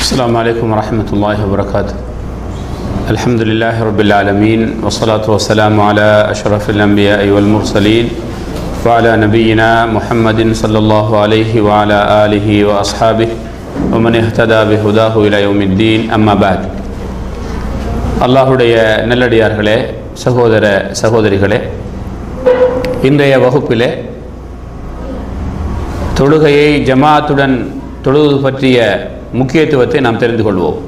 السلام عليكم ورحمة الله وبركاته الحمد لله رب العالمين والصلاة والسلام على أشرف الأنبياء والمرسلين وعلى نبينا محمد صلى الله عليه وعلى آله وأصحابه ومن اهتدى بهداه إلى يوم الدين أما بعد அல்லாஹுடைய நல்லடியார்களே சகோதர சகோதரிகளே இன்றைய வகுப்பிலே தொழுகையை ஜமாத்துடன் தொழுவது பற்றிய முக்கியத்துவத்தை நாம் தெரிந்து கொள்வோம்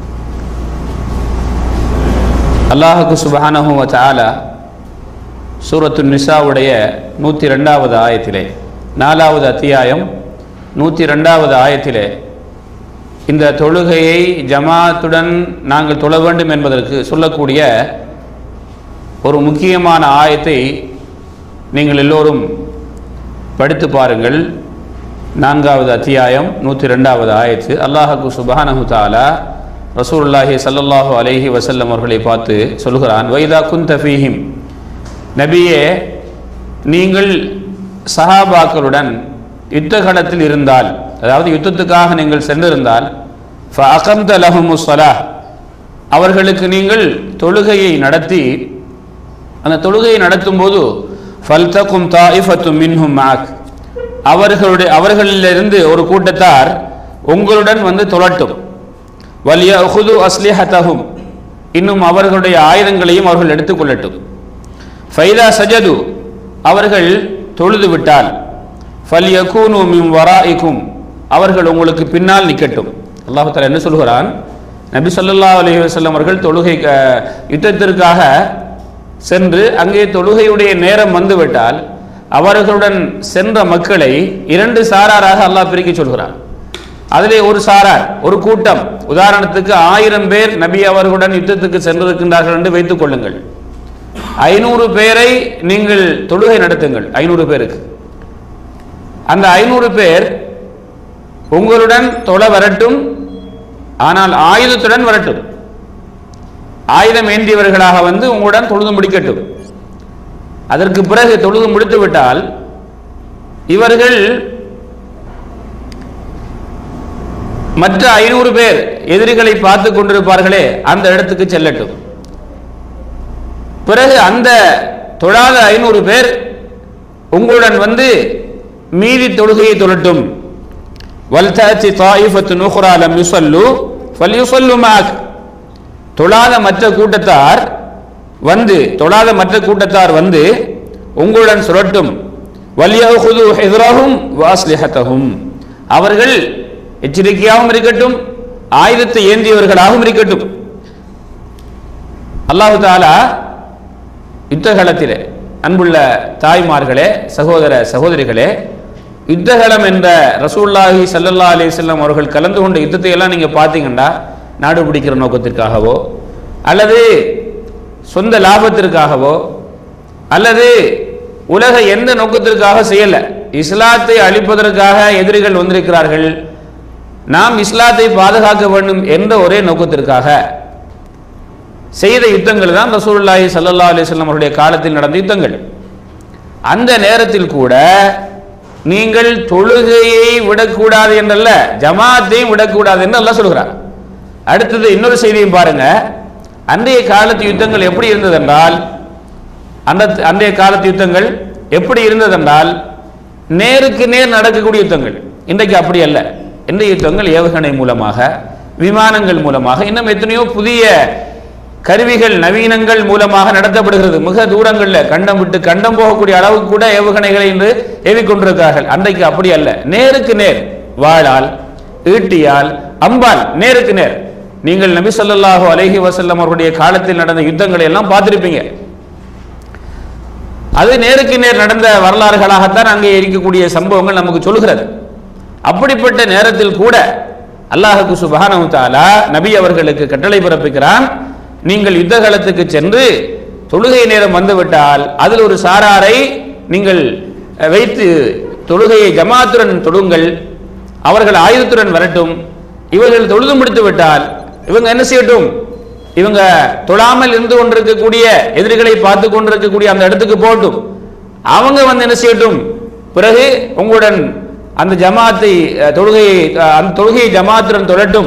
அல்லாஹுக்கு சுபஹானஹு வ தஆலா சூரத்து நிசாவுடைய நூற்றி ரெண்டாவது ஆயத்திலே நாலாவது அத்தியாயம் நூற்றி ரெண்டாவது ஆயத்திலே இந்த தொழுகையை ஜமாத்துடன் நாங்கள் தொழ வேண்டும் என்பதற்கு சொல்லக்கூடிய ஒரு முக்கியமான ஆயத்தை நீங்கள் எல்லோரும் படித்து பாருங்கள் நான்காவது அத்தியாயம் நூற்றி ரெண்டாவது ஆயத்து அல்லாஹுக்கு சுபஹானஹு தாலா ரசூலுல்லாஹி ஸல்லல்லாஹு அலைஹி வஸல்லம் அவர்களை பார்த்து சொல்கிறான் வைதா குந்த ஃபீஹிம் நபியே நீங்கள் சஹாபாக்களுடன் யுத்த களத்தில் இருந்தால் அதாவது யுத்தத்துக்காக நீங்கள் சென்றிருந்தால் ஃபஅகம்த லஹுமுஸ் ஸலாஹ் அவர்களுக்கு நீங்கள் தொழுகையை நடத்தி அந்த தொழுகையை நடத்தும் போது ஃபல்தகும் தாயிஃபத்து மின்ஹும் மாக் அவர்களுடைய அவர்களிலிருந்து ஒரு கூட்டத்தார் உங்களுடன் வந்து தொழட்டும் வலிய ஹுது அஸ்லிஹத்தஹும் இன்னும் அவர்களுடைய ஆயுதங்களையும் அவர்கள் எடுத்துக்கொள்ளட்டும் ஃபைதா சஜது அவர்கள் தொழுது விட்டால் ஃபல் யகூனு மின் வராஇக்கும் அவர்கள் உங்களுக்கு பின்னால் நிற்கட்டும் அல்லாஹு தஆலா என்ன சொல்கிறான் நபி ஸல்லல்லாஹு அலைஹி வஸல்லம் அவர்கள் தொழுகை க- யுத்தத்திற்காக சென்று அங்கே தொழுகையுடைய நேரம் வந்துவிட்டால் அவர்களுடன் சென்ற மக்களை இரண்டு சாராராக அல்லாஹ் பிரிக்க சொல்கிறான் அதிலே ஒரு சாரார் ஒரு கூட்டம் உதாரணத்துக்கு ஆயிரம் பேர் நபி அவர்களுடன் யுத்தத்துக்கு சென்றிருக்கின்றார்கள் என்று வைத்துக் கொள்ளுங்கள் ஐநூறு பேரை நீங்கள் தொழுகை நடத்துங்கள் ஐநூறு பேருக்கு அந்த ஐநூறு பேர் உங்களுடன் தொழ வரட்டும் ஆனால் ஆயுதத்துடன் வரட்டும் ஆயுதம் ஏந்தியவர்களாக வந்து உங்களுடன் தொழுது முடிக்கட்டும் அதற்கு பிறகு தொழுது முடித்து விட்டால் இவர்கள் மற்ற ஐநூறு பேர் எதிரிகளை பார்த்து கொண்டிருப்பார்களே அந்த இடத்துக்கு செல்லட்டும் பிறகு அந்த தொழாத ஐநூறு பேர் உங்களுடன் வந்து மீதி தொழுகையை தொழட்டும் வல்தாச்சி தாயிஃபத்து நுஹ்ரா லம் யுஸல்லு ஃபல்யுஸல்லு மாக் தொழாத மற்ற கூட்டத்தார் வந்து தொழாத மற்ற கூட்டத்தார் வந்து உங்களுடன் சுரட்டும் வலியஹுது ஹித்ரஹும் வாஸ்லிஹத்தஹும் அவர்கள் எச்சரிக்கையாகவும் இருக்கட்டும் ஆயுதத்தை ஏந்தியவர்களாகவும் இருக்கட்டும் அல்லாஹு தாலா யுத்தகலத்திலே அன்புள்ள தாய்மார்களே சகோதர சகோதரிகளே யுத்தகலம் என்ற ரசூல்லாஹி ஸல்லல்லாஹு அலைஹி வஸல்லம் அவர்கள் கலந்து கொண்ட யுத்தத்தை எல்லாம் நீங்க பார்த்தீங்கன்னா நாடு பிடிக்கிற நோக்கத்திற்காகவோ அல்லது சொந்த லாபத்திற்காகவோ அல்லது உலக எந்த நோக்கத்திற்காக செய்யல இஸ்லாத்தை அழிப்பதற்காக எதிரிகள் வந்திருக்கிறார்கள் நாம் இஸ்லாத்தை பாதுகாக்க வேண்டும் என்ற ஒரே நோக்கத்திற்காக செய்த யுத்தங்கள் தான் ரசூலுல்லாஹி ஸல்லல்லாஹு அலைஹி வஸல்லம் அவருடைய காலத்தில் நடந்த யுத்தங்கள் அந்த நேரத்தில் கூட நீங்கள் தொழுகையை விடக்கூடாது என்றல்ல ஜமாத்தையும் விடக்கூடாது என்று அல்லாஹ் சொல்கிறார் அடுத்தது இன்னொரு செய்தியும் பாருங்க அன்றைய காலத்து யுத்தங்கள் எப்படி இருந்தது என்றால் அந்த அன்றைய காலத்து யுத்தங்கள் எப்படி இருந்தது என்றால் நேருக்கு நேர் நடக்கக்கூடிய யுத்தங்கள் இன்றைக்கு அப்படி அல்ல இன்றைய யுத்தங்கள் ஏவுகணை மூலமாக விமானங்கள் மூலமாக இன்னும் எத்தனையோ புதிய கருவிகள் நவீனங்கள் மூலமாக நடத்தப்படுகிறது மிக தூரங்களில் கண்டம் விட்டு கண்டம் போகக்கூடிய அளவுக்கு கூட ஏவுகணைகளை இன்று ஏவிக்கொண்டிருக்கிறார்கள் அன்றைக்கு அப்படி அல்ல நேருக்கு நேர் வாளால் ஈட்டியால் அம்பால் நேருக்கு நேர் நீங்கள் நபி ஸல்லல்லாஹு அலைஹி வஸல்லம் அவருடைய காலத்தில் நடந்த யுத்தங்களை எல்லாம் பார்த்திருப்பீங்க அது நேருக்கு நேர் நடந்த வரலாறுகளாகத்தான் அங்கே இருக்கக்கூடிய சம்பவங்கள் நமக்கு சொல்கிறது அப்படிப்பட்ட நேரத்தில் கூட அல்லாஹுக்கு சுபஹானஹு தஆலா நபி அவர்களுக்கு கட்டளை பிறப்பிக்கிறான் நீங்கள் யுத்த களத்துக்கு சென்று தொழுகை நேரம் வந்துவிட்டால் அதில் ஒரு சாராரை நீங்கள் அஹ், வைத்து தொழுகையை ஜமாத்துடன் தொழுங்கள் அவர்கள் ஆயுதத்துடன் வரட்டும் இவர்கள் தொழுது முடித்து விட்டால் இவங்க என்ன செய்யட்டும் இவங்க தொழாமல் இருந்து கொண்டிருக்கக்கூடிய எதிரிகளை பார்த்து கொண்டிருக்கக்கூடிய அந்த இடத்துக்கு போகட்டும் அவங்க வந்து என்ன செய்யட்டும் பிறகு உங்களுடன் அந்த ஜமாத்தை அஹ், தொழுகையை அஹ், அந்த தொழுகையை ஜமாத்துடன் தொழட்டும்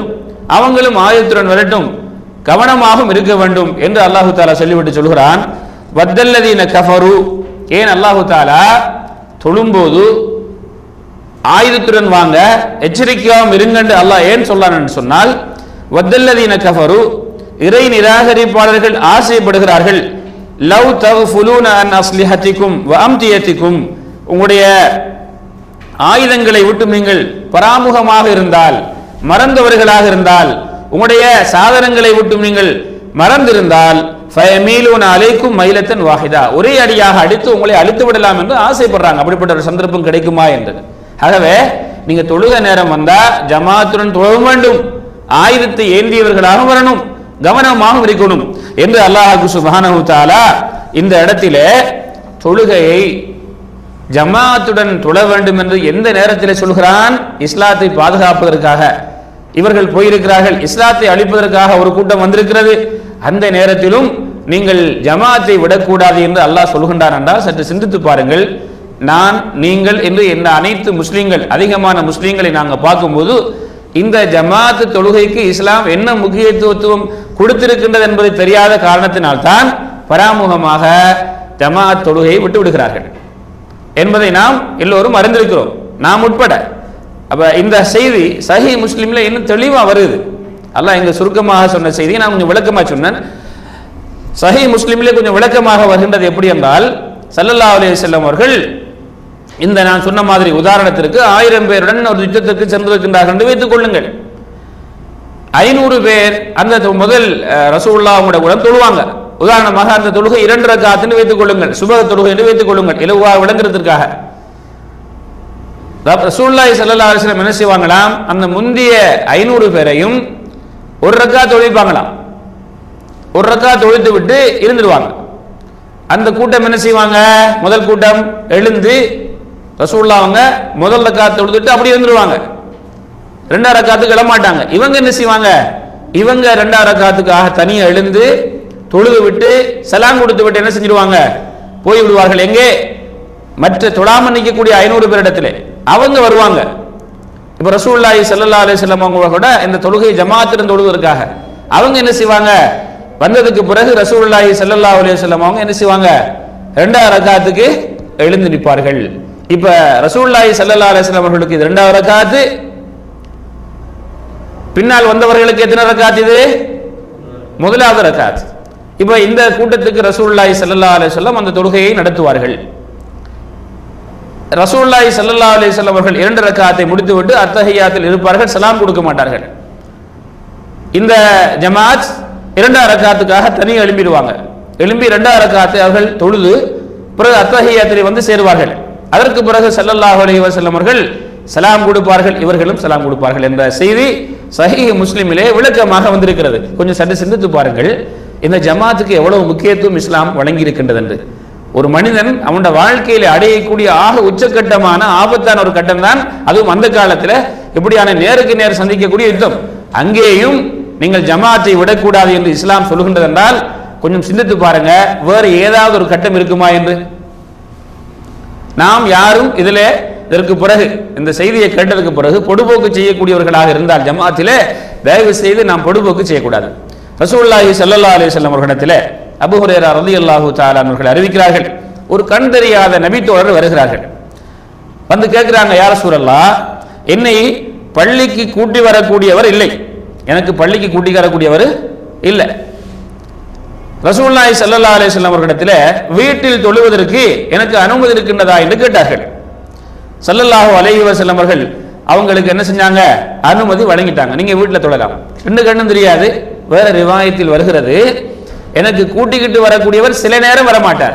அவங்களும் ஆயத்துடன் வரட்டும் கவனமாகவும் இருக்க வேண்டும் என்று அல்லாஹு தாலா சொல்லிவிட்டு சொல்கிறான் வத்தல்லதீன கஃபரு ஏன் அல்லாஹு தாலா தொழும்போது ஆயுதத்துடன் வாங்க எச்சரிக்கையாகவும் இருங்கன்னு அல்லாஹ் ஏன் சொல்லான்னு சொன்னால் வத்தல்லதீன கஃபரு இறை நிராகரிப்பாளர்கள் ஆசைப்படுகிறார்கள் லவ் தகுஃபுலூன அன் அஸ்லிஹத்திக்கும் வ அம்தியத்திக்கும் உங்களுடைய ஆயுதங்களை விட்டு நீங்கள் பராமுகமாக இருந்தால் மறந்தவர்களாக இருந்தால் உங்களுடைய சாதனங்களை விட்டு நீங்கள் மறந்திருந்தால் ஃபயமீலூன அலைக்கும் மைலத்தன் வாஹிதா ஒரே அடியாக அடித்து உங்களை அழித்து விடலாம் என்று ஆசைப்படுறாங்க அப்படிப்பட்ட ஒரு சந்தர்ப்பம் கிடைக்குமா என்று ஆகவே நீங்க தொழுக நேரம் வந்தா ஜமாத்துடன் தொழ வேண்டும் ஆயுதத்தை ஏந்தியவர்களாக வரணும் கவனமாக இருக்கணும் என்று அல்லாஹு சுப்ஹானஹு தஆலா இந்த இடத்திலே தொழுகையை ஜமாத்துடன் தொழ வேண்டும் என்று எந்த நேரத்தில் சொல்கிறான் இஸ்லாத்தை பாதுகாப்பதற்காக இவர்கள் போயிருக்கிறார்கள் இஸ்லாத்தை அழிப்பதற்காக ஒரு கூட்டம் வந்திருக்கிறது அந்த நேரத்திலும் நீங்கள் ஜமாத்தை விடக்கூடாது என்று அல்லாஹ் சொல்கின்றான் என்றால் சற்று சிந்தித்து பாருங்கள் நான் நீங்கள் என்று இந்த அனைத்து முஸ்லீம்கள் அதிகமான முஸ்லீம்களை நாங்கள் பார்க்கும்போது இந்த ஜமாத்து தொழுகைக்கு இஸ்லாம் என்ன முக்கியத்துவத்துவம் கொடுத்திருக்கின்றது என்பதை தெரியாத காரணத்தினால்தான் பராமுகமாக ஜமாத் தொழுகையை விட்டு விடுகிறார்கள் என்பதை நாம் எல்லோரும் அறிந்திருக்கிறோம் நாம் உட்பட அப்ப இந்த செய்தி சஹி முஸ்லிம்ல இன்னும் தெளிவா வருது அல்லாஹ் இங்க சுருக்கமாக சொன்ன செய்தியை நான் கொஞ்சம் விளக்கமா சொன்னேன் சஹி முஸ்லிம்ல கொஞ்சம் விளக்கமாக வருகின்றது எப்படி என்றால் ஸல்லல்லாஹு அலைஹி வஸல்லம் அவர்கள் இந்த நான் சொன்ன மாதிரி உதாரணத்திற்கு ஆயிரம் பேருடன் ஒரு யுத்தத்திற்கு சென்றிருக்கின்றார்கள் என்று வைத்துக் கொள்ளுங்கள் ஐநூறு பேர் அந்த தொ- முதல் அஹ், ரசூலுல்லாஹ் அவங்களோட கூட தொழுவாங்க உதாரணமாக அந்த தொழுகை இரண்டு ரக்காத்துன்னு வைத்துக் கொள்ளுங்கள் சுபக தொழுகை என்று வைத்துக் கொள்ளுங்கள் இலவாக விளங்குறதுக்காக ரப்- ரசூலுல்லாஹி ஸல்லல்லாஹு அலைஹி வஸல்லம் என்ன செய்வாங்களாம் அந்த முந்திய ஐநூறு பேரையும் ஒரு ரக்கா தொழிப்பாங்களாம் ஒரு ரக்கா தொழுத்து விட்டு இருந்துடுவாங்க அந்த கூட்டம் என்ன செய்வாங்க முதல் கூட்டம் எழுந்து ரசூல்லா அவங்க முதல் ரக்கா தொழுதுட்டு அப்படியே இருந்துருவாங்க ரெண்டாம் ரக்காத்துக்கு எழ மாட்டாங்க இவங்க என்ன செய்வாங்க இவங்க ரெண்டாம் ரக்காத்துக்காக தனியா எழுந்து தொழுது விட்டு சலாம் கொடுத்து விட்டு என்ன செஞ்சிருவாங்க போய் விடுவார்கள் எங்கே மற்ற தொழாம நிற்கக்கூடிய ஐநூறு பேரிடத்துல அவங்க வருவாங்க இப்ப ரசூலுல்லாஹி ஸல்லல்லாஹு அலைஹி வஸல்லம் அவங்க கூட இந்த தொழுகை ஜமாத்துடன் தொழுவதற்காக அவங்க என்ன செய்வாங்க வந்ததுக்கு பிறகு ரசூலுல்லாஹி ஸல்லல்லாஹு அலைஹி வஸல்லம் அவங்க என்ன செய்வாங்க ரெண்டாவது ரக்காத்துக்கு எழுந்து நிற்பார்கள் இப்ப ரசூலுல்லாஹி ஸல்லல்லாஹு அலைஹி வஸல்லம் அவர்களுக்கு இது ரெண்டாவது ரக்காத்து பின்னால் வந்தவர்களுக்கு எத்தனை ரக்காத் இது முதலாவது ரக்காத் இப்ப இந்த கூட்டத்துக்கு ரசூலுல்லாஹி ஸல்லல்லாஹு அலைஹி வஸல்லம் அந்த தொழுகையை நடத்துவார்கள் ரசூலுல்லாஹி ஸல்லல்லாஹு அலைஹி வஸல்லம் அவர்கள் இரண்டு ரக்காத்தை முடித்துவிட்டு அத்தஹியாத்தில் இருப்பார்கள் சலாம் கொடுக்க மாட்டார்கள் இந்த ஜமாத் இரண்டாம் ரக்காத்துக்காக தனி எழும்பிடுவாங்க எழும்பி இரண்டாம் ரக்காத்தை அவர்கள் தொழுது பிறகு அத்தஹியாத்தில் வந்து சேருவார்கள் அதற்கு பிறகு ஸல்லல்லாஹு அலைஹி வஸல்லம் அவர்கள் சலாம் கொடுப்பார்கள் இவர்களும் சலாம் கொடுப்பார்கள் என்ற செய்தி சஹீஹ் முஸ்லிமிலே விளக்கமாக வந்திருக்கிறது கொஞ்சம் சற்று சிந்தித்து பாருங்கள் இந்த ஜமாத்துக்கு எவ்வளவு முக்கியத்துவம் இஸ்லாம் வழங்கி இருக்கின்றது என்று ஒரு மனிதன் அவனோட வாழ்க்கையில அடையக்கூடிய ஆக உச்சக்கட்டமான ஆபத்தான ஒரு கட்டம் தான் அதுவும் அந்த காலத்துல இப்படியான நேருக்கு நேர் சந்திக்கக்கூடிய யுத்தம் அங்கேயும் நீங்கள் ஜமாத்தை விடக்கூடாது என்று இஸ்லாம் சொல்கின்றது என்றால் கொஞ்சம் சிந்தித்து பாருங்க வேறு ஏதாவது ஒரு கட்டம் இருக்குமா என்று நாம் யாரும் இதுல இதற்கு பிறகு இந்த செய்தியை கேட்டதுக்கு பிறகு பொடுபோக்கு செய்யக்கூடியவர்களாக இருந்தால் ஜமாத்திலே தயவு செய்து நாம் பொடுபோக்கு செய்யக்கூடாது ரசூலுல்லாஹி ஸல்லல்லாஹு அலைஹி வஸல்லம் அவர்களிடத்திலே அபூ ஹுரைரா ரலியல்லாஹு தஆலா அவர்கள் அறிவிக்கிறார்கள் ஒரு கண் தெரியாத நபித்தோழர் வருகிறார்கள் வந்து கேட்கிறாங்க யார சூழல்லா என்னை பள்ளிக்கு கூட்டி வரக்கூடியவர் இல்லை எனக்கு பள்ளிக்கு கூட்டி வரக்கூடியவர் இல்லை ரசூலுல்லாஹி ஸல்லல்லாஹு அலைஹி வஸல்லம் அவர்களிடத்தில் வீட்டில் தொழுவதற்கு எனக்கு அனுமதி இருக்கின்றதா என்று கேட்டார்கள் ஸல்லல்லாஹு அலைஹி வஸல்லம் அவர்கள் அவங்களுக்கு என்ன செஞ்சாங்க அனுமதி வழங்கிட்டாங்க நீங்க வீட்டில் தொழலாம் ரெண்டு கண்ணும் தெரியாது வேற ரிவாயத்தில் வருகிறது எனக்கு கூட்டிக்கிட்டு வரக்கூடியவர் சில நேரம் வரமாட்டார்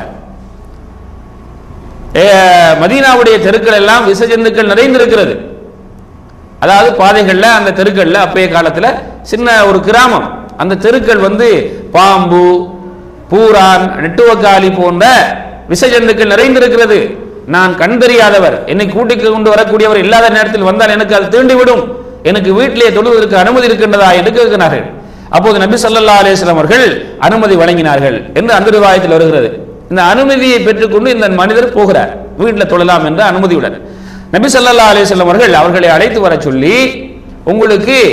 ஏ, மதீனாவுடைய தெருக்கள் எல்லாம் விசஜந்துக்கள் நிறைந்திருக்கிறது அதாவது பாதைகள்ல அந்த தெருக்கள்ல அப்பைய காலத்துல சின்ன ஒரு கிராமம் அந்த தெருக்கள் வந்து பாம்பு பூரான் நெட்டுவக்காளி போன்ற விசஜந்துக்கள் நிறைந்திருக்கிறது நான் கண் தெரியாதவர் என்னை கூட்டிக் கொண்டு வரக்கூடியவர் இல்லாத நேரத்தில் வந்தால் எனக்கு அது தீண்டிவிடும் எனக்கு வீட்டிலே தொழுவதற்கு அனுமதி இருக்கின்றதா என்று கேட்கிறார்கள் அப்போது நபி ஸல்லல்லாஹு அலைஹி வஸல்லம் அவர்கள் அனுமதி வழங்கினார்கள் என்று அந்த ரிவாயத்தில் வருகிறது இந்த அனுமதியை பெற்றுக்கொண்டு இந்த மனிதர் போகிறார் வீட்டில் தொழலாம் என்ற அனுமதியுடன் நபி ஸல்லல்லாஹு அலைஹி வஸல்லம் அவர்கள் அவர்களை அழைத்து வர சொல்லி உங்களுக்கு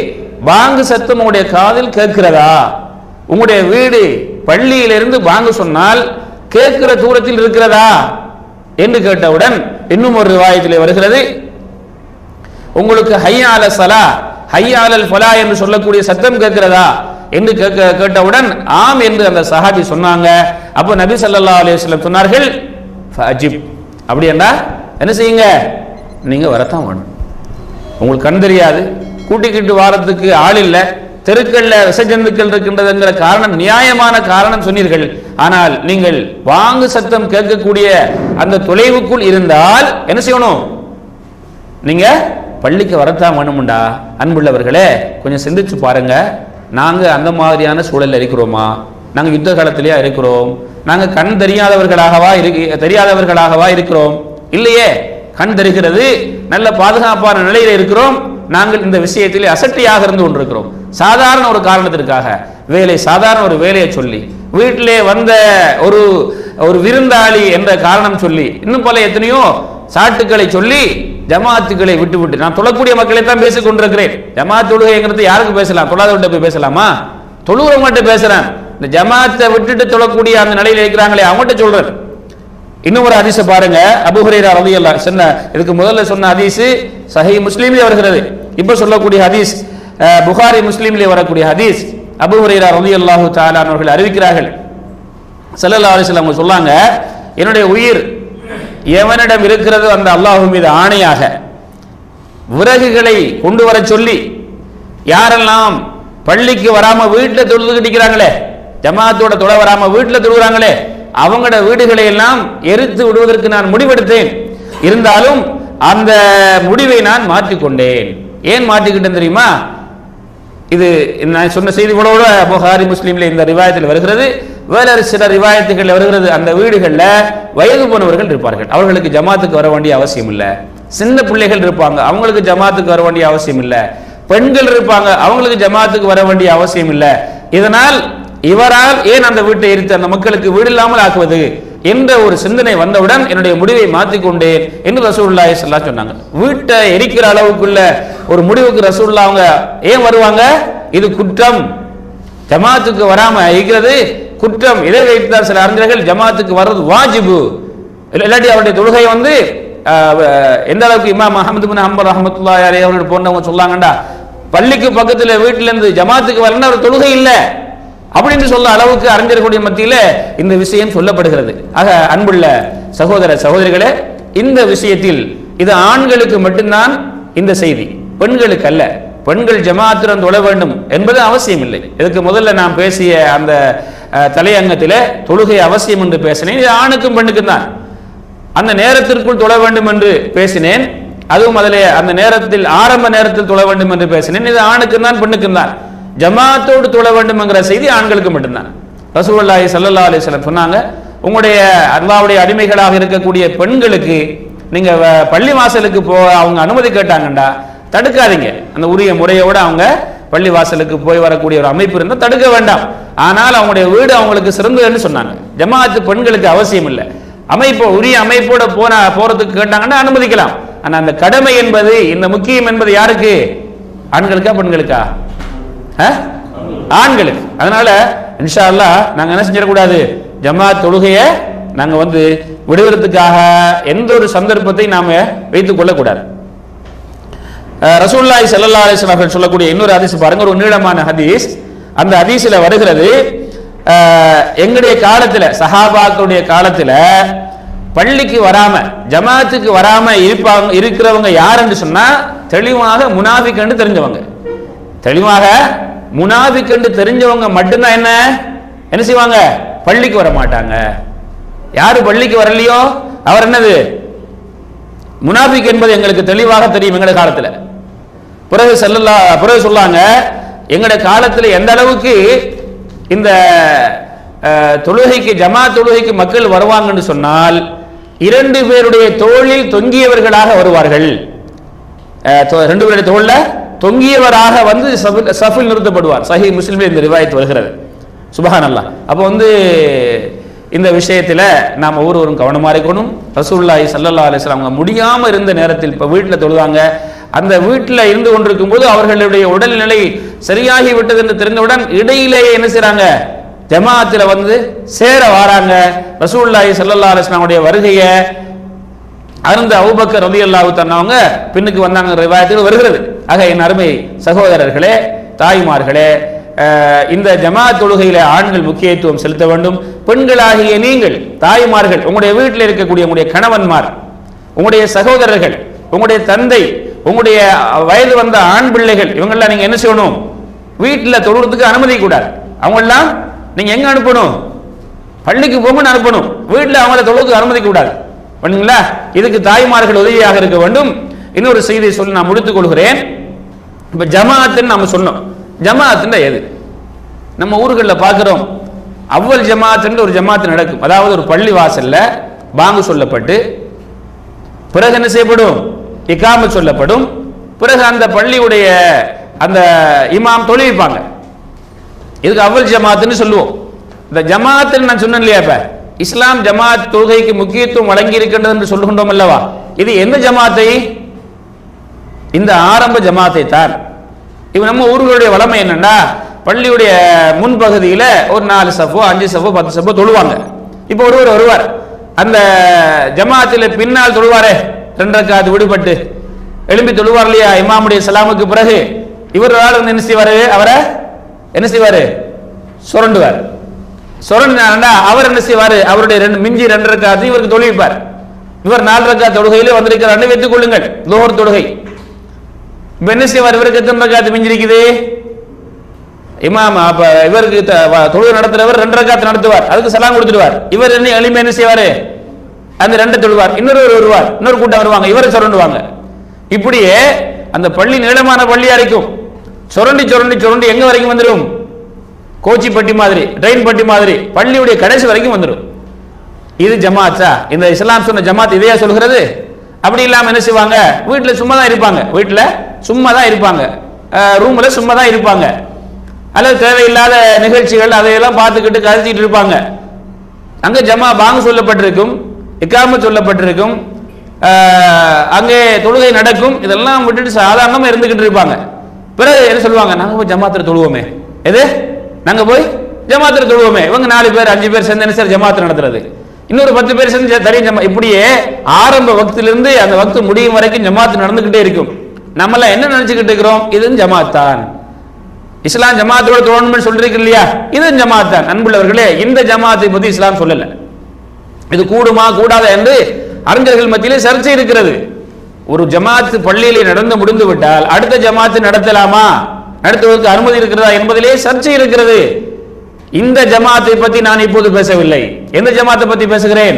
பாங்கு சத்தம் உங்களுடைய காதில் கேட்கிறதா உங்களுடைய வீடு பள்ளியிலிருந்து பாங்கு சொன்ல் கேட்கிற தூரத்தில் இருக்கிறதா என்று கேட்டவுடன் இன்னும் ஒரு ரிவாயத்திலே வருகிறது உங்களுக்கு ஹையால சலா ஹையாலல் ஃபலா என்று சொல்லக்கூடிய சத்தம் கேட்கிறதா என்று கேட்க கேட்டவுடன் ஆம் என்று அந்த சஹாபி சொன்னாங்க அப்போ நபி ஸல்லல்லாஹு அலைஹி வஸல்லம் சொன்னார்கள் ஃபஅஜிப் அப்படி என்றா என்ன செய்யுங்க நீங்க வரத்தான் வேணும் உங்களுக்கு கண் தெரியாது கூட்டிக்கிட்டு வாரத்துக்கு ஆள் இல்லை தெருக்கள்ல விசஜந்துக்கள் இருக்கின்றதுங்கிற காரணம் நியாயமான காரணம் சொன்னீர்கள் ஆனால் நீங்கள் வாங்கு சத்தம் கேட்கக்கூடிய அந்த தொலைவுக்குள் இருந்தால் என்ன செய்யணும் நீங்க பள்ளிக்கு வரத்தான் வேணுமுண்டா அன்புள்ளவர்களே கொஞ்சம் சிந்திச்சு பாருங்க நாங்க அந்த மாதிரியான சூழல்ல இருக்கிறோமா நாங்க யுத்த காலத்திலேயே இருக்கிறோம் நாங்க கண் தெரியாதவர்களாகவா இருக்கு தெரியாதவர்களாகவா இருக்கிறோம் இல்லையே கண் தெரிகிறது நல்ல பாதுகாப்பான நிலையில இருக்கிறோம் நாங்கள் இந்த விஷயத்திலே அசட்டியாக இருந்து கொண்டிருக்கிறோம் சாதாரண ஒரு காரணத்திற்காக வேலை சாதாரண ஒரு வேலையை சொல்லி வீட்டிலே வந்த ஒரு ஒரு விருந்தாளி என்ற காரணம் சொல்லி இன்னும் பல எத்தனையோ சாட்டுக்களை சொல்லி ஜமாத்துக்களை விட்டு விட்டு நான் தொழக்கூடிய மக்களை தான் பேசிக் கொண்டிருக்கிறேன் ஜமாத் தொழுகைங்கிறது யாருக்கு பேசலாம் தொழாதவர்கிட்ட போய் பேசலாமா தொழுகிறவங்கள்ட்ட பேசுறேன் இந்த ஜமாத்தை விட்டுட்டு தொழக்கூடிய அந்த நிலையில இருக்கிறாங்களே அவங்ககிட்ட சொல்றேன் இன்னும் ஒரு ஹதீஸை பாருங்க அபு ஹுரைரா ரலியல்லாஹு சொன்ன இதுக்கு முதல்ல சொன்ன ஹதீஸ் சஹீஹ் முஸ்லீம்ல வருகிறது இப்ப சொல்லக்கூடிய ஹதீஸ் அஹ், புகாரி முஸ்லீம்ல வரக்கூடிய ஹதீஸ் அபு ஹுரைரா ரலியல்லாஹு தஆலா அவர்கள் அறிவிக்கிறார்கள் ஸல்லல்லாஹு அலைஹி வஸல்லம் அவங்க சொல்லாங்க என்னுடைய உயிர் எவனிடம் இருக்கிறதோ அந்த அல்லாஹ் மீது ஆணையாக விறகுகளை கொண்டு வர சொல்லி யாரெல்லாம் பள்ளிக்கு வராம வீட்டில் தொழுதுகிட்டு இருக்கிறாங்களே ஜமாத்தோட தொலை வராம வீட்டில் தொழுகிறாங்களே அவங்களோட வீடுகளை எல்லாம் எரித்து விடுவதற்கு நான் முடிவெடுத்தேன் இருந்தாலும் அந்த முடிவை நான் மாற்றிக்கொண்டேன் ஏன் மாற்றிக்கிட்டேன் தெரியுமா இது நான் சொன்ன செய்திகளோட புகாரி முஸ்லீம்ல இந்த ரிவாயத்தில் வருகிறது வேறு சில ரிவாயத்துகள் வருகிறது அந்த வீடுகளில் வயது போனவர்கள் இருப்பார்கள் அவர்களுக்கு ஜமாத்துக்கு வர வேண்டிய அவசியம் இல்லை சின்ன பிள்ளைகள் இருப்பாங்க அவங்களுக்கு ஜமாத்துக்கு வர வேண்டிய அவசியம் இல்லை பெண்கள் இருப்பாங்க அவங்களுக்கு ஜமாத்துக்கு வர வேண்டிய அவசியம் இல்லை இதனால் இவரால் ஏன் அந்த வீட்டை எரித்து அந்த மக்களுக்கு வீடு இல்லாமல் ஆக்குவது என்ற ஒரு சிந்தனை வந்தவுடன் என்னுடைய முடிவை மாற்றிக்கொண்டேன் என்று ரசூலுல்லாஹி ஸல்லல்லாஹு அலைஹி சொன்னாங்க வீட்டை எரிக்கிற அளவுக்குள்ள ஒரு முடிவுக்கு ரசூலுல்லாஹ் அவங்க ஏன் வருவாங்க இது குற்றம் ஜமாத்துக்கு வராம இருக்கிறது குற்றம் இதை வைத்தார் சில அறிஞர்கள் ஜமாத்துக்கு வர்றது வாஜிபு இல்ல- இல்லாட்டி அவருடைய தொழுகை வந்து ஆஹ், அஹ், எந்த அளவுக்கு இமாம் அஹமது பின் ஹம்பல் ரஹமத்துல்லாஹி அலைஹி அவர்கள் போன்றவங்க சொல்லாங்கடா பள்ளிக்கு பக்கத்துல வீட்டுல இருந்து ஜமாத்துக்கு வரலன்னா ஒரு தொழுகை இல்லை அப்படின்னு சொல்ல அளவுக்கு அறிஞர்களுடைய மத்தியில இந்த விஷயம் சொல்லப்படுகிறது ஆக அன்புள்ள சகோதர சகோதரிகளே இந்த விஷயத்தில் இது ஆண்களுக்கு மட்டும்தான் இந்த செய்தி பெண்களுக்கு அல்ல பெண்கள் ஜமாத்துடன் தொழ வேண்டும் என்பது அவசியம் இல்லை இதுக்கு முதல்ல நான் பேசிய அந்த அஹ், தலையங்கத்திலே தொழுகை அவசியம் என்று பேசினேன் இது ஆணுக்கும் பெண்ணுக்கும் தான் அந்த நேரத்திற்குள் தொழ வேண்டும் என்று பேசினேன் அதுவும் அதிலே அந்த நேரத்தில் ஆரம்ப நேரத்தில் தொழ வேண்டும் என்று பேசினேன் இது ஆணுக்கும் தான் பெண்ணுக்கும் தான் ஜமாத்தோடு தொழ வேண்டும் என்கிற செய்தி ஆண்களுக்கு மட்டும்தான் ரசூலுல்லாஹி ஸல்லல்லாஹு அலைஹி வஸல்லம் சொன்னாங்க உங்களுடைய அல்லாஹ்வுடைய அடிமைகளாக இருக்கக்கூடிய பெண்களுக்கு நீங்க வ- பள்ளி வாசலுக்கு போ அவங்க அனுமதி கேட்டாங்கண்டா தடுக்காதீங்க அந்த உரிய முறையோட அவங்க பள்ளி வாசலுக்கு போய் வரக்கூடிய ஒரு அமைப்பு இருந்தால் தடுக்க வேண்டாம் ஆனால் அவங்களுடைய வீடு அவங்களுக்கு சிறந்ததுன்னு சொன்னாங்க ஜமாஅத்து பெண்களுக்கு அவசியம் இல்லை அமைப்பு உரிய அமைப்போட போன போறதுக்கு கேட்டாங்கன்னா அனுமதிக்கலாம் ஆனா அந்த கடமை என்பது இந்த முக்கியம் என்பது யாருக்கு ஆண்களுக்கா பெண்களுக்கா அஹ்? ஆண்களுக்கு அதனால இன்ஷா அல்லாஹ் நாங்க என்ன செஞ்சிடக்கூடாது ஜமாத் தொழுகையை நாங்க வந்து விடுவதற்காக எந்த ஒரு சந்தர்ப்பத்தை நாம வைத்துக் கொள்ளக்கூடாது அஹ் ரசூலுல்லாஹி ஸல்லல்லாஹு அலைஹி வஸல்லம் அவர்கள் சொல்லக்கூடிய இன்னொரு ஹதீஸ் பாருங்க ஒரு நீளமான ஹதீஸ் அந்த ஹதீஸ்ல வருகிறது அஹ், எங்களுடைய காலத்துல சஹாபாக்களுடைய காலத்துல பள்ளிக்கு வராம ஜமாத்துக்கு வராம இருப்பாங்க இருக்கிறவங்க யாருன்னு சொன்னா தெளிவாக முனாஃபிக் தெரிஞ்சவங்க தெளிவாக முனாஃபிக் தெரிஞ்சவங்க மட்டும்தான் என்ன என்ன செய்வாங்க பள்ளிக்கு வர மாட்டாங்க யாரு பள்ளிக்கு வரலையோ அவர் என்னது முனாபிக் என்பது எங்களுக்கு தெளிவாக தெரியும் எங்களுடைய காலத்துல பிறகு செல்லல்லா பிறகு சொல்லாங்க எங்களுடைய காலத்துல எந்த அளவுக்கு இந்த அஹ், தொழுகைக்கு ஜமா தொழுகைக்கு மக்கள் வருவாங்கன்னு சொன்னால் இரண்டு பேருடைய தோளில் தொங்கியவர்களாக வருவார்கள் அஹ், தொ- ரெண்டு பேருடைய தோல்ல தொங்கியவராக வந்து சஃபில் சஃபில் நிறுத்தப்படுவார் சஹி முஸ்லிமில் இந்த ரிவாயத் வருகிறது சுபஹான் அல்லாஹ் அப்போ வந்து இந்த விஷயத்துல நாம் ஒவ்வொருவரும் கவனமா இருக்கணும் ரசூலுல்லாஹி ஸல்லல்லாஹு அலைஹி வஸல்லம் அவங்க முடியாம இருந்த நேரத்தில் இப்போ வீட்டில் தொழுதாங்க அந்த வீட்டில் இருந்து கொண்டிருக்கும் போது அவர்களுடைய உடல்நிலை சரியாகி விட்டது என்று தெரிந்தவுடன் இடையிலேயே என்ன செய்றாங்க ஜமாத்தில் வந்து சேர வாராங்க ரசூலுல்லாஹி ஸல்லல்லாஹு அலைஹி வஸல்லம் வருகையை அருந்த அபூபக்கர் ரலியல்லாஹு தஆலா அவங்க பின்னுக்கு வந்தாங்க ரிவாயத்தில் வருகிறது ஆக என் அருமை சகோதரர்களே தாய்மார்களே அஹ், இந்த ஜமாத் தொழுகையில ஆண்கள் முக்கியத்துவம் செலுத்த வேண்டும் பெண்களாகிய நீங்கள் தாய்மார்கள் உங்களுடைய வீட்டில் இருக்கக்கூடிய உங்களுடைய கணவன்மார் உங்களுடைய சகோதரர்கள் உங்களுடைய தந்தை உங்களுடைய வயது வந்த ஆண் பிள்ளைகள் இவங்கெல்லாம் நீங்க என்ன செய்யணும் வீட்டில் தொழுறதுக்கு அனுமதி கூடாது அவங்கெல்லாம் நீங்க எங்க அனுப்பணும் பள்ளிக்கு போகணும் அனுப்பணும் வீட்டில் அவங்கள தொழுவுக்கு அனுமதிக்க கூடாது பண்ணுங்களா இதுக்கு தாய்மார்கள் உதவியாக இருக்க வேண்டும் இன்னொரு செய்தியை சொல்லி நான் முடித்துக் கொள்கிறேன் இப்ப ஜமாத்துன்னு நம்ம சொன்னோம் ஜமாத்துன்னா எது நம்ம ஊர்களில் பார்க்கிறோம் அவ்வல் ஜமாத்துன்னு ஒரு ஜமாத்து நடக்கும் அதாவது ஒரு பள்ளி வாசல்ல பாங்கு சொல்லப்பட்டு பிறகு என்ன செய்யப்படும் இக்காம சொல்லப்படும் பிறகு அந்த பள்ளியுடைய அந்த இமாம் தொழுவிப்பாங்க இதுக்கு அவ்வல் ஜமாத்துன்னு சொல்லுவோம் இந்த ஜமாத்துன்னு நான் சொன்னேன் இல்லையா இப்ப இஸ்லாம் ஜமாத் தொழுகைக்கு முக்கியத்துவம் வழங்கி இருக்கின்றது என்று சொல்லுகின்றோம் அல்லவா இது எந்த ஜமாத்தை இந்த ஆரம்ப ஜமாத்தை தான் இப்போ நம்ம ஊர்களுடைய வளமை என்னன்னா பள்ளியுடைய முன்பகுதியில் ஒரு நாலு சஃபோ அஞ்சு சஃபோ பத்து சஃபோ தொழுவாங்க இப்போ ஒருவர் வருவார் அந்த ஜமாத்தில் பின்னால் தொழுவாரே ரெண்டரைக்காது விடுபட்டு எழும்பி தொழுவார் இல்லையா இமாமுடைய சலாமுக்கு பிறகு இவர் ஒரு ஆள் வந்து என்ன செய்வாரு அவரை என்ன செய்வாரு சுரண்டுவார் சுரண்டினா அவர் என்ன செய்வாரு அவருடைய ரெண்டு மிஞ்சி ரெண்டு ரக்காத்து இவருக்கு தொழுவிப்பார் இவர் நாலு ரக்கா தொழுகையிலே வந்திருக்கிறார்னு வைத்துக் கொள்ளுங்கள் லோகர் தொழுகை இப்ப என்ன செய்வார் இவருக்கு எத்தனை ரக்காத்து மிஞ்சிருக்குது இமாம் அப்ப இவருக்கு த- வ- தொழுகை நடத்துறவர் ரெண்டு ரக்காத்து நடத்துவார் அதுக்கு சலாம் கொடுத்துடுவார் இவர் என்ன எளிமை என்ன செய்வாரு அந்த ரெண்டு தொழுவார் இன்னொரு வருவார் இன்னொரு கூட்டம் வருவாங்க இவரை சுரண்டுவாங்க இப்படியே அந்த பள்ளி நீளமான பள்ளியா இருக்கும் சுரண்டி சுரண்டி சுரண்டி எங்க வரைக்கும் வந்துடும் கோச்சிப்பட்டி மாதிரி ட்ரெயின் பட்டி மாதிரி பள்ளியுடைய கடைசி வரைக்கும் வந்துடும் இது ஜமாத்தா இந்த இஸ்லாம் சொன்ன ஜமாத் இதையா சொல்கிறது அப்படி இல்லாம என்ன செய்வாங்க வீட்டில் சும்மா தான் இருப்பாங்க வீட்டில் சும்மா தான் இருப்பாங்க ரூம்ல சும்மா தான் இருப்பாங்க அல்லது தேவையில்லாத நிகழ்ச்சிகள் அதையெல்லாம் பார்த்துக்கிட்டு கருத்திட்டு இருப்பாங்க அங்க ஜமா பாங்கு சொல்லப்பட்டிருக்கும் இக்காம சொல்லப்பட்டிருக்கும் அஹ், அங்கே தொழுகை நடக்கும் இதெல்லாம் விட்டுட்டு சாதாரணமா இருந்துகிட்டு இருப்பாங்க பிறகு என்ன சொல்லுவாங்க நாங்க போய் ஜமாத்துல தொழுவோமே எது நாங்க போய் ஜமாத்துல தொழுவோமே இவங்க நாலு பேர் அஞ்சு பேர் சேர்ந்து என்ன சார் ஜமாத்து நடத்துறது இன்னொரு பத்து பேர் சேர்ந்து தனி ஜமா இப்படியே ஆரம்ப வக்திலிருந்து அந்த வக்து முடியும் வரைக்கும் ஜமாத்து நடந்துகிட்டே இருக்கும் நம்மள என்ன நினைச்சுக்கிட்டு இருக்கிறோம் இது ஜமாத் தான் இஸ்லாம் ஜமாத்தோட தோணும்னு சொல்றீங்க இல்லையா இது ஜமாத் தான் அன்புள்ளவர்களே இந்த ஜமாத்தை பத்தி இஸ்லாம் சொல்லல இது கூடுமா கூடாதா என்று அறிஞர்கள் மத்தியிலே சர்ச்சை இருக்கிறது ஒரு ஜமாத் பள்ளியிலே நடந்து முடிந்து விட்டால் அடுத்த ஜமாத்து நடத்தலாமா நடத்துவதற்கு அனுமதி இருக்கிறதா என்பதிலே சர்ச்சை இருக்கிறது இந்த ஜமாத்தை பத்தி நான் இப்போது பேசவில்லை எந்த ஜமாத்தை பத்தி பேசுகிறேன்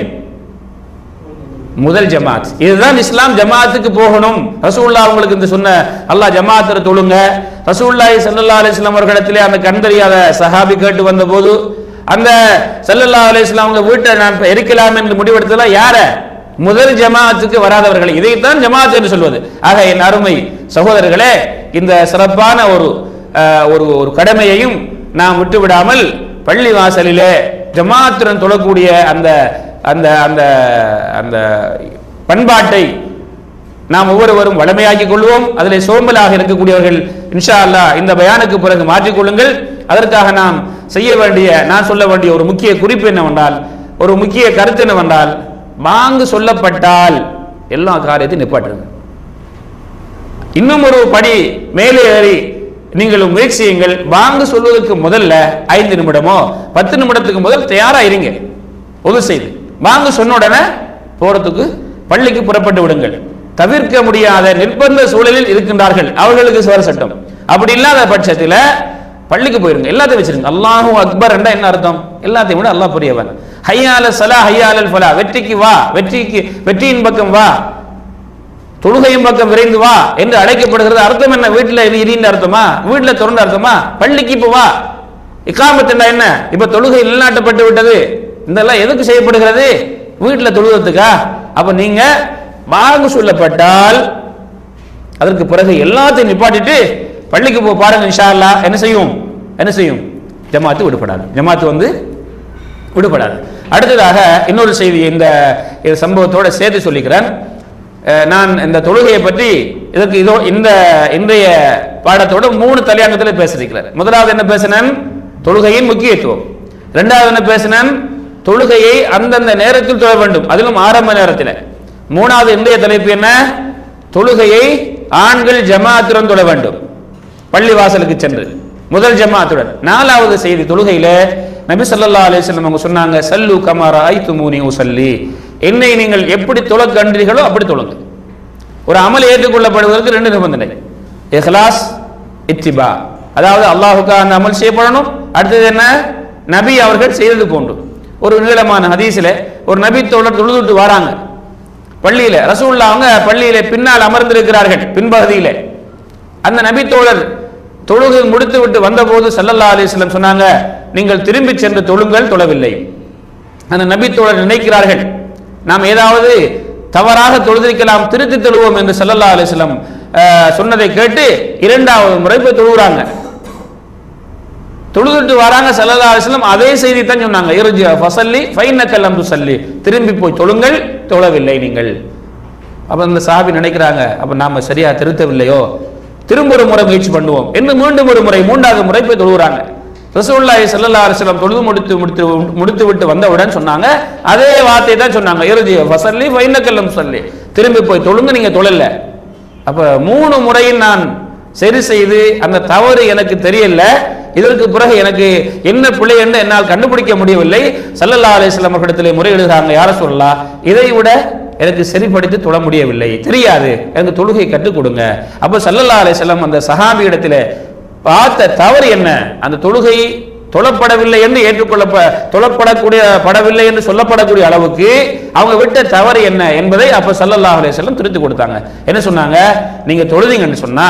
முதல் ஜமாத் இதுதான் இஸ்லாம் ஜமாத்துக்கு போகணும் ரசூல்லா உங்களுக்கு இந்த சொன்ன அல்லாஹ் ஜமாத்துல தொழுங்க ரசூல்லாஹி ஸல்லல்லாஹு அலைஹி வஸல்லம் அவர்களிடத்திலே அந்த கண் தெரியாத சஹாபி கேட்டு வந்தபோது அந்த ஸல்லல்லாஹு அலைஹி வஸல்லம் அவங்க வீட்டை நான் எரிக்கலாம் என்று முடிவெடுத்ததெல்லாம் யார முதல் ஜமாத்துக்கு வராதவர்கள் இதைத்தான் ஜமாத் என்று சொல்வது ஆக என் அருமை சகோதரர்களே இந்த சிறப்பான ஒரு அஹ், ஒரு ஒரு கடமையையும் நாம் விட்டு விடாமல் பள்ளி வாசலிலே ஜமாத்துடன் தொழக்கூடிய அந்த அந்த அந்த அந்த பண்பாட்டை நாம் ஒவ்வொருவரும் வளமையாக்கிக் கொள்வோம் அதிலே சோம்பலாக இருக்கக்கூடியவர்கள் இன்ஷா அல்லாஹ் இந்த பயானுக்கு பிறகு மாற்றிக்கொள்ளுங்கள் அதற்காக நாம் செய்ய வேண்டிய நான் சொல்ல வேண்டிய ஒரு முக்கிய குறிப்பு என்னவென்றால் ஒரு முக்கிய கருத்து என்னவென்றால் வாங்கு சொல்லப்பட்டால் எல்லா காரியத்தையும் நிப்பாட்டுங்க இன்னும் ஒரு படி மேலே ஏறி நீங்கள் முயற்சி செய்யுங்கள் வாங்க சொல்வதற்கு முதல்ல ஐந்து நிமிடமோ பத்து நிமிடத்துக்கு முதல் தயாரா இருங்க பொது செய்து வாங்க சொன்ன உடனே போறதுக்கு பள்ளிக்கு புறப்பட்டு விடுங்கள் தவிர்க்க முடியாத நிர்பந்த சூழலில் இருக்கின்றார்கள் அவர்களுக்கு சுவர சட்டம் அப்படி இல்லாத பட்சத்தில் பள்ளிக்கு போயிருங்க எல்லாத்தையும் வச்சிருங்க அல்லாஹு அக்பர் என்றா என்ன அர்த்தம் எல்லாத்தையும் விட அல்லாஹ் பெரியவன் ஹையால சலா ஹையாலல் ஃபலா வெற்றிக்கு வா வெற்றிக்கு வெற்றியின் பக்கம் வா தொழுகையும் பக்கம் விரைந்து வா என்று அழைக்கப்படுகிறது அர்த்தம் என்ன வீட்டுல இது இடின்ற அர்த்தமா வீட்டுல திறந்த அர்த்தமா பள்ளிக்கு இப்ப வா இக்காமத்துண்டா என்ன இப்ப தொழுகை நிலைநாட்டப்பட்டு விட்டது இதெல்லாம் எதுக்கு செய்யப்படுகிறது வீட்டுல தொழுகிறதுக்கா அப்ப நீங்க வாங்க சொல்லப்பட்டால் அதற்கு பிறகு எல்லாத்தையும் நிப்பாட்டிட்டு பள்ளிக்கு போ பாருங்க இன்ஷா அல்லாஹ் என்ன செய்யும் என்ன செய்யும் ஜமாத்து விடுபடாது ஜமாத்து வந்து விடுபடாது அடுத்ததாக இன்னொரு செய்தி இந்த இந்த சம்பவத்தோட சேர்த்து சொல்லிக்கிறேன் அஹ், நான் இந்த தொழுகையை பற்றி இதற்கு இதோ இந்த இன்றைய பாடத்தோட மூணு தலையங்கத்தில் பேசியிருக்கிறார் முதலாவது என்ன பேசினேன் தொழுகையின் முக்கியத்துவம் ரெண்டாவது என்ன பேசினேன் தொழுகையை அந்தந்த நேரத்தில் தொழ வேண்டும் அதிலும் ஆரம்ப நேரத்தில் மூணாவது இன்றைய தலைப்பு என்ன தொழுகையை ஆண்கள் ஜமாத்துடன் தொழ வேண்டும் பள்ளி வாசலுக்கு சென்று முதல் ஜமாத்துடன் நாலாவது செய்தி தொழுகையில நபி ஸல்லல்லாஹு அலைஹி வஸல்லம் அவங்க சொன்னாங்க சல்லு கமாரா ஐத்துமூனி உசல்லி என்னை நீங்கள் எப்படி தொழ கண்டீர்களோ அப்படி தொழுங்க ஒரு அமல் ஏற்றுக்கொள்ளப்படுவதற்கு ரெண்டு நிபந்தனை இஹ்லாஸ் இத்திபா அதாவது அல்லாஹுக்காக அந்த அமல் செய்யப்படணும் அடுத்தது என்ன நபி அவர்கள் செய்தது போன்று ஒரு நீளமான ஹதீஸில் ஒரு நபி தோழர் தொழுதுட்டு வராங்க பள்ளியில ரசூல்லா அவங்க பள்ளியில பின்னால் அமர்ந்திருக்கிறார்கள் பின்பகுதியில அந்த நபி தோழர் தொழுகை முடித்து விட்டு வந்தபோது ஸல்லல்லாஹு அலைஹி வஸல்லம் சொன்னாங்க நீங்கள் திரும்பி சென்று தொழுங்கள் தொழவில்லை அந்த நபி தோழர் நினைக்கிறார்கள் நாம் ஏதாவது தவறாக தொழுதிருக்கலாம் திருத்தி தொழுவோம் என்று ஸல்லல்லாஹு அலைஹி வஸல்லம் அஹ், சொன்னதை கேட்டு இரண்டாவது முறை போய் தொழுகிறாங்க தொழுதுட்டு வராங்க ஸல்லல்லாஹு அலைஹி வஸல்லம் அதே செய்தி தான் சொன்னாங்க இர்ஜி ஃபஸல்லி ஃபைன்னக லம் துஸல்லி திரும்பி போய் தொழுங்கள் தொழவில்லை நீங்கள் அப்ப அந்த சாபி நினைக்கிறாங்க அப்ப நாம சரியா திருத்தவில்லையோ திரும்ப ஒரு முறை முயற்சி பண்ணுவோம் என்று மீண்டும் ஒரு முறை மூன்றாவது முறை போய் தொழுகிறாங்க ரசூலுல்லாஹி ஸல்லல்லாஹு அலைஹி வஸல்லம் தொழுது முடித்து முடித்து முடித்து விட்டு வந்தவுடன் சொன்னாங்க அதே வார்த்தை தான் சொன்னாங்க இறுதி ஃபஸல்லி ஃபைன்னக லம் துஸல்லி திரும்பி போய் தொழுங்க நீங்க தொழல அப்ப மூணு முறையில் நான் சரி செய்து அந்த தவறு எனக்கு தெரியல இதற்கு பிறகு எனக்கு என்ன பிழை என்று என்னால் கண்டுபிடிக்க முடியவில்லை ஸல்லல்லாஹு அலைஹி வஸல்லம் அவர்களிடத்திலே முறையிடுகிறாங்க யார சொல்லலாம் இதை விட எனக்கு சரிப்படுத்தி தொழ முடியவில்லை தெரியாது எனக்கு தொழுகை கற்றுக் கொடுங்க அப்ப ஸல்லல்லாஹு அலைஹி வஸல்லம் அந்த சஹாபி இடத்திலே பார்த்த தவறு என்ன அந்த தொழுகை தொழப்படவில்லை என்று ஏற்றுக்கொள்ள தொழப்படக்கூடிய படவில்லை என்று சொல்லப்படக்கூடிய அளவுக்கு அவங்க விட்ட தவறு என்ன என்பதை அப்ப ஸல்லல்லாஹு அலைஹி வஸல்லம் திருத்தி கொடுத்தாங்க என்ன சொன்னாங்க நீங்க தொழுதீங்கன்னு சொன்னா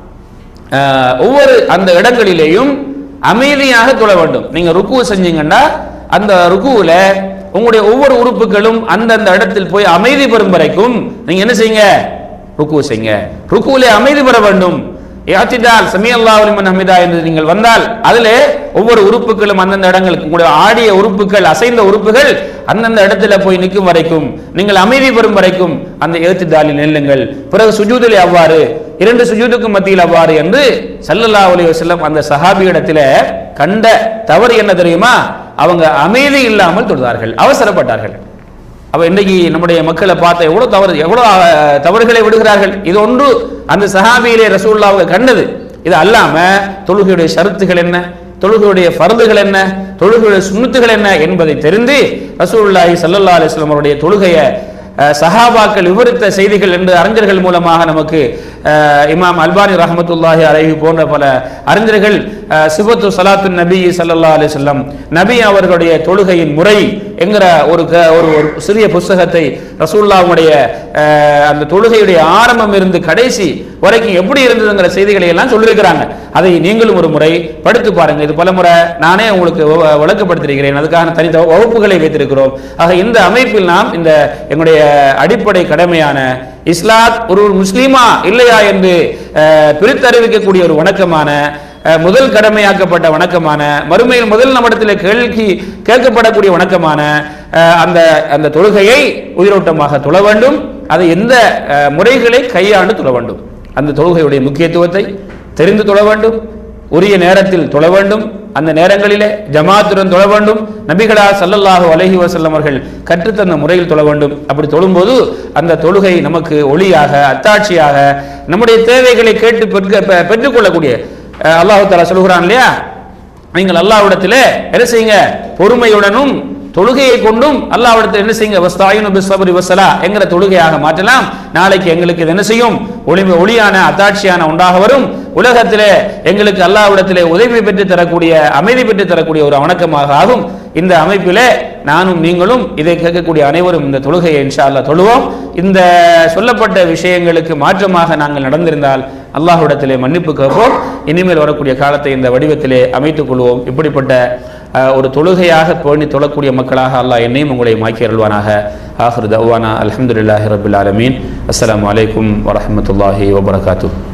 அஹ், ஒவ்வொரு அந்த இடங்களிலேயும் அமைதியாக தொழ வேண்டும் நீங்க ருக்கு செஞ்சீங்கன்னா அந்த ருக்குவுல உங்களுடைய ஒவ்வொரு உறுப்புகளும் அந்தந்த இடத்தில் போய் அமைதி பெறும் வரைக்கும் நீங்க என்ன செய்யுங்க ருக்கு செய்யுங்க ருக்குவிலே அமைதி பெற வேண்டும் யாத்திதால் சமி அல்லாஹ் லிமன் ஹமிதா என்று நீங்கள் வந்தால் அதிலே ஒவ்வொரு உறுப்புகளும் அந்தந்த இடங்களுக்கு உங்களுடைய ஆடிய உறுப்புகள் அசைந்த உறுப்புகள் அந்தந்த இடத்துல போய் நிற்கும் வரைக்கும் நீங்கள் அமைதி பெறும் வரைக்கும் அந்த ஏத்திதாலில் நெல்லுங்கள் பிறகு சுஜூதிலே அவ்வாறு இரண்டு சுஜூதுக்கும் மத்தியில் அவ்வாறு என்று ஸல்லல்லாஹு அலைஹி வஸல்லம் அந்த சஹாபி இடத்துல கண்ட தவறு என்ன தெரியுமா அவங்க அமைதி இல்லாமல் தொழுதார்கள் அவசரப்பட்டார்கள் அப்ப இன்னைக்கு நம்முடைய மக்களை பார்த்த எவ்வளவு தவறு எவ்வளவு அஹ், தவறுகளை விடுகிறார்கள் இது ஒன்று அந்த சஹாபியிலே ரசூல்லா அவங்க கண்டது இது அல்லாம தொழுகையுடைய ஷரத்துகள் என்ன தொழுகையுடைய ஃபர்துகள் என்ன தொழுகையுடைய சுன்னத்துகள் என்ன என்பதை தெரிந்து ரசூலுல்லாஹி ஸல்லல்லாஹு அலைஹி வஸல்லம் அவருடைய தொழுகையை அஹ், சஹாபாக்கள் விவரித்த செய்திகள் என்று அறிஞர்கள் மூலமாக நமக்கு அஹ், இமாம் அல்பானி ரஹமத்துல்லாஹி அலைஹி போன்ற பல அறிஞர்கள் அஹ், சிபத்து சலாத்து நபி ஸல்லல்லாஹு அலைஹி வஸல்லம் நபி அவர்களுடைய தொழுகையின் முறை என்கிற ஒரு க- ஒரு ஒரு சிறிய புஸ்தகத்தை ரசூல்லாவுடைய அஹ், அந்த தொழுகையுடைய ஆரம்பம் இருந்து கடைசி வரைக்கும் எப்படி இருந்ததுங்கிற செய்திகளை எல்லாம் சொல்லியிருக்கிறாங்க அதை நீங்களும் ஒரு முறை படித்து பாருங்க இது பலமுறை நானே உங்களுக்கு வ- விளக்கப்படுத்திருக்கிறேன் அதுக்கான தனி தவ- வகுப்புகளை வைத்திருக்கிறோம் ஆக இந்த அமைப்பில் நாம் இந்த எங்களுடைய அடிப்படை கடமையான இஸ்லாத் ஒரு முஸ்லீமா இல்லையா என்று அஹ், பிரித்தறிவிக்கக்கூடிய ஒரு வணக்கமான அஹ், முதல் கடமையாக்கப்பட்ட வணக்கமான மறுமையில் முதல் நம்மிடத்தில் கேள்வி கேட்கப்படக்கூடிய வணக்கமான அஹ், அந்த அந்த தொழுகையை உயிரோட்டமாக தொழ வேண்டும் அது எந்த அஹ், முறைகளை கையாண்டு தொழ வேண்டும் அந்த தொழுகையுடைய முக்கியத்துவத்தை தெரிந்து தொழ வேண்டும் உரிய நேரத்தில் தொழ வேண்டும் அந்த நேரங்களிலே ஜமாத்துடன் தொழ வேண்டும் நபிகளா ஸல்லல்லாஹு அலைஹி வஸல்லம் அவர்கள் கற்றுத்தந்த முறையில் தொழ வேண்டும் அப்படி தொழும்போது அந்த தொழுகை நமக்கு ஒளியாக அத்தாட்சியாக நம்முடைய தேவைகளை கேட்டு பெற்க பெ- பெற்றுக்கொள்ளக்கூடிய அஹ், அல்லாஹ் தஆலா சொல்கிறான் இல்லையா நீங்கள் அல்லாஹ்விடத்திலே என்ன செய்யுங்க பொறுமையுடனும் தொழுகையை கொண்டும் அல்லாஹ்விடத்தில் என்ன செய்யுங்க வஸ்தாயினு பிஸ்ஸப்ரி வஸ்ஸலா என்கிற தொழுகையாக மாற்றலாம் நாளைக்கு எங்களுக்கு இது என்ன செய்யும் ஒளி ஒளியான அத்தாட்சியான உண்டாக வரும் உலகத்திலே எங்களுக்கு அல்லாஹ்விடத்திலே உதவி பெற்று தரக்கூடிய அமைதி பெற்று தரக்கூடிய ஒரு வணக்கமாக ஆகும் இந்த அமைப்பிலே நானும் நீங்களும் இதை கேட்கக்கூடிய அனைவரும் இந்த தொழுகையை இன்ஷா அல்லாஹ் தொழுவோம் இந்த சொல்லப்பட்ட விஷயங்களுக்கு மாற்றமாக நாங்கள் நடந்திருந்தால் அல்லாஹ்விடத்திலே மன்னிப்பு கேட்போம் இனிமேல் வரக்கூடிய காலத்தை இந்த வடிவத்திலே அமைத்துக் கொள்வோம் இப்படிப்பட்ட அஹ், ஒரு தொழுகையாக பேணி தொழக்கூடிய மக்களாக அல்லாஹ் என்னையும் உங்களை மாக்கி அருள்வானாக ஆஹிர் தவானா அல்ஹம்துலில்லாஹி ரபில் ஆலமீன் அஸ்ஸலாமு அலைக்கும் வரஹ்மத்துல்லாஹி வபரகாத்துஹ்